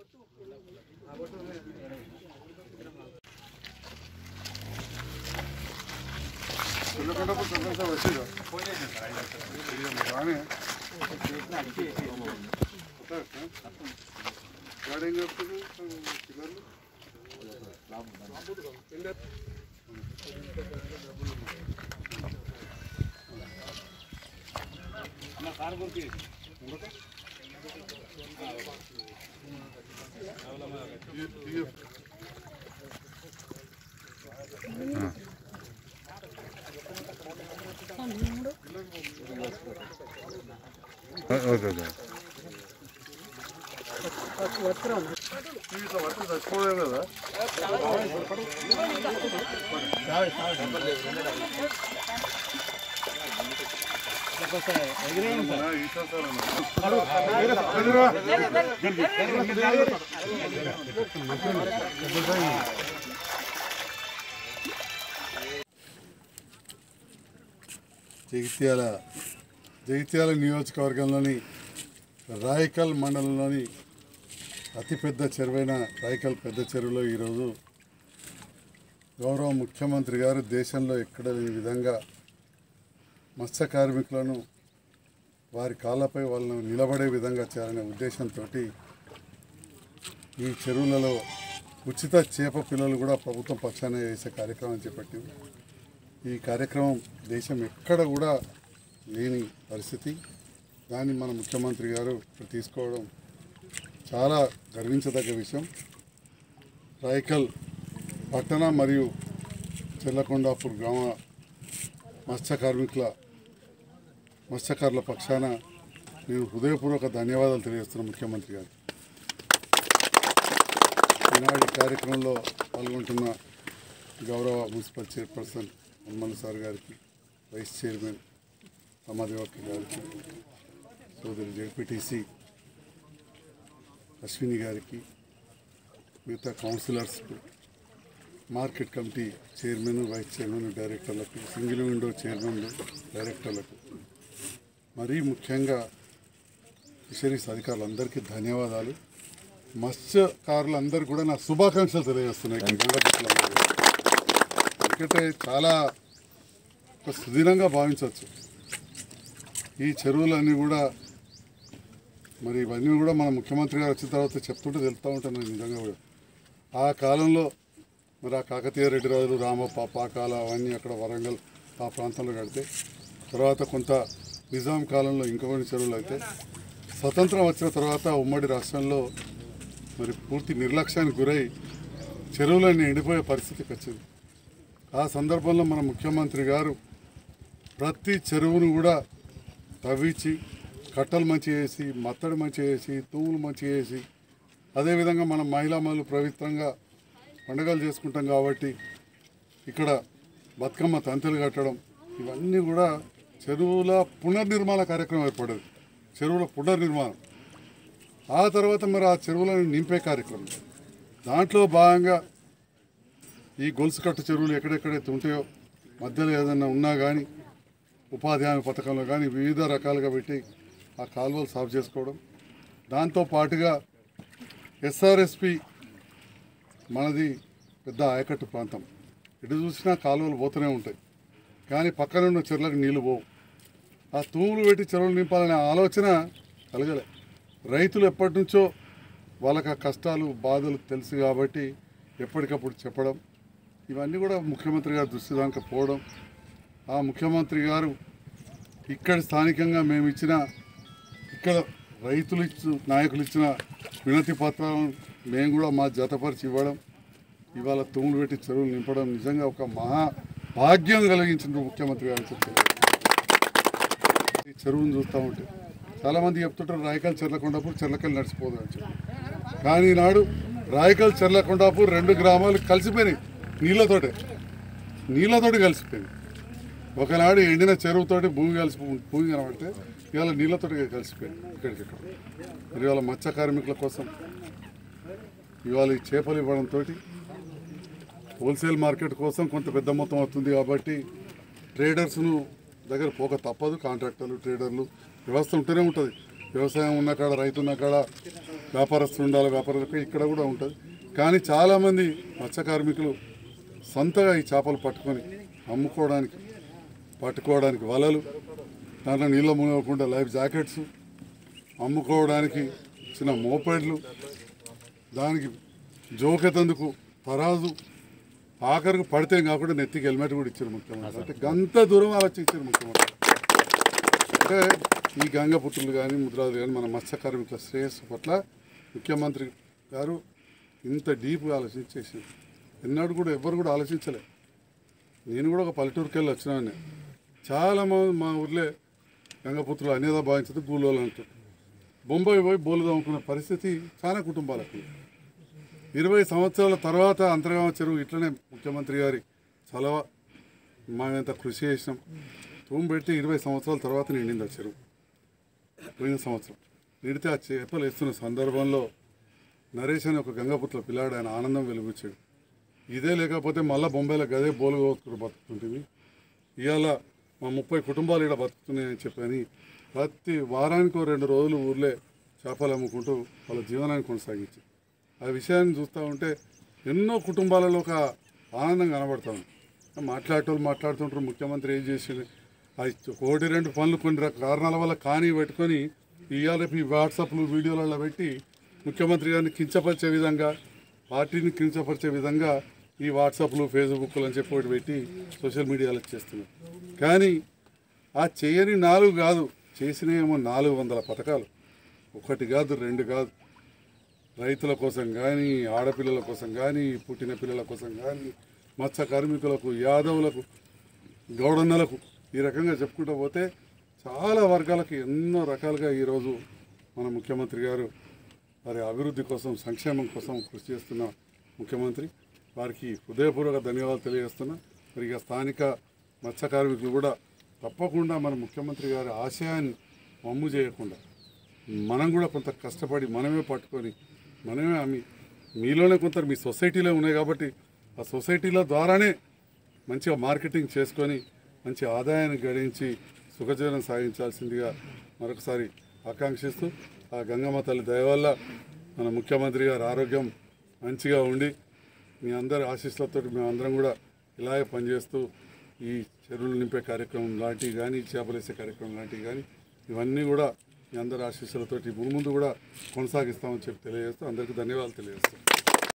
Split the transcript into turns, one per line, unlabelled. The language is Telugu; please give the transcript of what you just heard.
ఓకే ఓకే
జగిత్యాల జగిత్యాల నియోజకవర్గంలోని రాయకల్ మండలంలోని అతిపెద్ద చెరువైన రాయకల్ పెద్ద చెరువులో ఈరోజు గౌరవ ముఖ్యమంత్రి గారు దేశంలో ఎక్కడ లేని విధంగా మత్స్య కార్మికులను వారి కాళ్ళపై వాళ్ళను నిలబడే విధంగా చేయాలనే ఉద్దేశంతో ఈ చెరువులలో ఉచిత చేప పిల్లలు కూడా ప్రభుత్వం పక్షాన వేసే కార్యక్రమం చేపట్టింది ఈ కార్యక్రమం దేశం ఎక్కడ కూడా లేని పరిస్థితి దాన్ని మన ముఖ్యమంత్రి గారు ఇప్పుడు తీసుకోవడం చాలా గర్వించదగ్గ విషయం రాయకల్ పట్టణ మరియు చెల్లకొండాపూర్ గ్రామ మత్స్య కార్మికుల మత్స్యకారుల పక్షాన నేను హృదయపూర్వక ధన్యవాదాలు తెలియజేస్తున్నాను ముఖ్యమంత్రి గారు ఈనాడు ఈ కార్యక్రమంలో పాల్గొంటున్న గౌరవ మున్సిపల్ చైర్పర్సన్ హనుమల్ సార్ గారికి వైస్ చైర్మన్ రమాదేవక్క గారికి సోదరి జెడ్పీటీసీ అశ్విని గారికి మిగతా కౌన్సిలర్స్కు market committee chairman vice chairman డైరెక్టర్లకు సింగిల్ విండో చైర్మన్లు డైరెక్టర్లకు మరీ ముఖ్యంగా ఫిషరీస్ అధికారులందరికీ ధన్యవాదాలు మత్స్యకారులందరికీ కూడా నా శుభాకాంక్షలు తెలియజేస్తున్నాయి ఇక్కడ గంగపట్ల ఎందుకంటే చాలా ఒక సుదీనంగా భావించవచ్చు ఈ చెరువులన్నీ కూడా మరి ఇవన్నీ కూడా మన ముఖ్యమంత్రి గారు వచ్చిన తర్వాత చెప్తుంటే తెలుస్తూ ఉంటాను నేను నిజంగా కూడా ఆ కాలంలో మరి ఆ కాకతీయ రెడ్డి రాజులు రామప్ప పాకాల అవన్నీ అక్కడ వరంగల్ ఆ ప్రాంతంలో కడితే తర్వాత కొంత నిజాం కాలంలో ఇంకొన్ని చెరువులు అయితే స్వతంత్రం వచ్చిన తర్వాత ఉమ్మడి రాష్ట్రంలో మరి పూర్తి నిర్లక్ష్యానికి గురై చెరువులన్నీ ఎండిపోయే పరిస్థితికి వచ్చింది ఆ సందర్భంలో మన ముఖ్యమంత్రి గారు ప్రతి చెరువును కూడా తవ్వించి కట్టలు మంచి వేసి మత్తడి మంచి వేసి తూములు మంచి వేసి అదేవిధంగా మనం మహిళా మహిళలు పవిత్రంగా పండుగలు చేసుకుంటాం కాబట్టి ఇక్కడ బతుకమ్మ తంతులు కట్టడం ఇవన్నీ కూడా చెరువుల పునర్నిర్మాణ కార్యక్రమం ఏర్పడేది చెరువుల పునర్నిర్మాణం ఆ తర్వాత మరి ఆ చెరువులను నింపే కార్యక్రమం దాంట్లో భాగంగా ఈ గొలుసు కట్టు చెరువులు ఎక్కడెక్కడైతే ఉంటాయో మధ్యలో ఏదైనా ఉన్నా కానీ ఉపాధి హామీ పథకంలో కానీ వివిధ రకాలుగా పెట్టి ఆ కాలువలు సాఫ్ చేసుకోవడం దాంతో పాటుగా ఎస్ఆర్ఎస్పి మనది పెద్ద ఆయకట్టు ప్రాంతం ఎటు చూసినా కాలువలు పోతూనే ఉంటాయి కానీ పక్కన ఉన్న చెరువులకు నీళ్లు పోవు ఆ తూములు పెట్టి చెరువులు నింపాలనే ఆలోచన కలగలే రైతులు ఎప్పటి నుంచో వాళ్ళకి ఆ కష్టాలు బాధలు తెలుసు కాబట్టి ఎప్పటికప్పుడు చెప్పడం ఇవన్నీ కూడా ముఖ్యమంత్రి గారు దృష్టి దానికి పోవడం ఆ ముఖ్యమంత్రి గారు ఇక్కడ స్థానికంగా మేము ఇచ్చిన ఇక్కడ రైతులు ఇచ్చు నాయకులు ఇచ్చిన వినతి పత్రాలను మేము కూడా మా జతపరిచి ఇవ్వడం ఇవాళ తూములు పెట్టి చెరువులు నింపడం నిజంగా ఒక మహా భాగ్యం కలిగించిన ముఖ్యమంత్రి గారు చెప్తున్నారు ఈ చెరువును చూస్తూ ఉంటే చాలామంది చెప్తుంటారు రాయకల్ చెర్లకొండాపూర్ చెర్లకల్ నడిచిపోదు అని చెప్పి కానీ ఈనాడు రాయకల్ చెర్లకొండాపూర్ రెండు గ్రామాలు కలిసిపోయినాయి నీళ్ళతోటే నీళ్ళతోటి కలిసిపోయింది ఒకనాడు ఎండిన చెరువుతోటి భూమి కలిసి భూమి కనబడితే ఇవాళ నీళ్ళతోటి కలిసిపోయింది ఇక్కడికి ఇక్కడ మరి ఇవాళ మత్స్య కార్మికుల కోసం ఇవాళ ఈ చేపలు ఇవ్వడంతో హోల్సేల్ మార్కెట్ కోసం కొంత పెద్ద మొత్తం అవుతుంది కాబట్టి ట్రేడర్స్ను దగ్గర పోక తప్పదు కాంట్రాక్టర్లు ట్రేడర్లు వ్యవస్థ ఉంటూనే ఉంటుంది వ్యవసాయం ఉన్న కాడ రైతు ఉన్న కాడ వ్యాపారస్తులు ఉండాలి వ్యాపారులకు ఇక్కడ కూడా ఉంటుంది కానీ చాలామంది మత్స్య కార్మికులు సొంతగా ఈ చేపలు పట్టుకొని అమ్ముకోవడానికి పట్టుకోవడానికి వలలు దాంట్లో నీళ్ళ మునగకుండా లైఫ్ జాకెట్స్ అమ్ముకోవడానికి చిన్న మోపెడ్లు దానికి జోకెతందుకు తరాజు ఆఖరికి పడితే కాకుండా నెత్తికి హెల్మెట్ కూడా ఇచ్చారు ముఖ్యమంత్రి అంటే గంత దూరం ఆలోచి ఇచ్చారు ముఖ్యమంత్రి అంటే ఈ గంగపుత్రులు కానీ ముద్రాలు కానీ మన మత్స్య కార్మికుల శ్రేయస్సు పట్ల ముఖ్యమంత్రి గారు ఇంత డీప్గా ఆలోచించి చేసింది ఎన్నడూ కూడా ఎవ్వరు కూడా ఆలోచించలే నేను కూడా ఒక పల్లెటూరుకి వెళ్ళి వచ్చినాను చాలా మంది మా ఊర్లే గంగపుత్రులు అనేదా భావించదు గూలోలు అంటారు బొంబాయి పోయి బోలు తవ్వుకునే పరిస్థితి చాలా కుటుంబాలకు ఇరవై సంవత్సరాల తర్వాత అంతర్గామ చెరువు ఇట్లనే ముఖ్యమంత్రి గారి చలవ మేమంత కృషి చేసినాం తూము పెట్టి ఇరవై సంవత్సరాల తర్వాత నిండింది ఆ చెరువు పోయిన సంవత్సరం నిడితే ఆ చేపలు వేస్తున్న సందర్భంలో నరేష్ అనే ఒక గంగపుత్ర పిల్లాడు ఆయన ఆనందం వెలుగుచ్చాడు ఇదే లేకపోతే మళ్ళీ బొంబాయిలో గదే బోలు కోసుకుని బతుకుతుంటుంది ఇవాళ మా ముప్పై కుటుంబాలు ఇక్కడ బతుకుతున్నాయని చెప్పని ప్రతి వారానికి రెండు రోజులు ఊర్లే చేపలు అమ్ముకుంటూ వాళ్ళ జీవనాన్ని కొనసాగించి ఆ విషయాన్ని చూస్తూ ఉంటే ఎన్నో కుటుంబాలలో ఒక ఆనందం కనబడతాం మాట్లాడేటోళ్ళు మాట్లాడుతుంటారు ముఖ్యమంత్రి ఏం చేసింది అది ఒకటి రెండు పనులు కొన్ని రక- కారణాల వల్ల కానీ పెట్టుకొని ఇవాళ ఈ వాట్సాప్లు వీడియోలలో పెట్టి ముఖ్యమంత్రి గారిని కించపరిచే విధంగా పార్టీని కించపరిచే విధంగా ఈ వాట్సాప్లు ఫేస్బుక్లు అని చెప్పి ఒకటి పెట్టి సోషల్ మీడియాలో చేస్తున్నారు కానీ ఆ చేయని నాలుగు కాదు చేసినేమో నాలుగు వందల పథకాలు ఒకటి కాదు రెండు కాదు రైతుల కోసం కానీ ఆడపిల్లల కోసం కానీ పుట్టిన పిల్లల కోసం కానీ మత్స్య కార్మికులకు యాదవులకు గౌడన్నలకు ఈ రకంగా చెప్పుకుంటూ పోతే చాలా వర్గాలకు ఎన్నో రకాలుగా ఈరోజు మన ముఖ్యమంత్రి గారు వారి అభివృద్ధి కోసం సంక్షేమం కోసం కృషి చేస్తున్న ముఖ్యమంత్రి వారికి హృదయపూర్వక ధన్యవాదాలు తెలియజేస్తున్నా మరి ఇక స్థానిక మత్స్య కార్మికులు కూడా తప్పకుండా మన ముఖ్యమంత్రి గారి ఆశయాన్ని మమ్ము చేయకుండా మనం కూడా కొంత కష్టపడి మనమే పట్టుకొని మనమే అమ్మి మీలోనే కొంత మీ సొసైటీలో ఉన్నాయి కాబట్టి ఆ సొసైటీల ద్వారానే మంచిగా మార్కెటింగ్ చేసుకొని మంచి ఆదాయాన్ని గడించి సుఖజీవనం సాగించాల్సిందిగా మరొకసారి ఆకాంక్షిస్తూ ఆ గంగమ్మ తల్లి దయ వల్ల మన ముఖ్యమంత్రి గారి ఆరోగ్యం మంచిగా ఉండి మీ అందరి ఆశీస్సులతో మేమందరం కూడా ఇలాగే పనిచేస్తూ ఈ చెరువులు నింపే కార్యక్రమం లాంటివి కానీ చేపలేసే కార్యక్రమం లాంటివి కానీ ఇవన్నీ కూడా మీ అందరి ఆశీస్సులతోటి ముందు ముందు కూడా కొనసాగిస్తామని చెప్పి తెలియజేస్తూ అందరికీ ధన్యవాదాలు తెలియజేస్తాం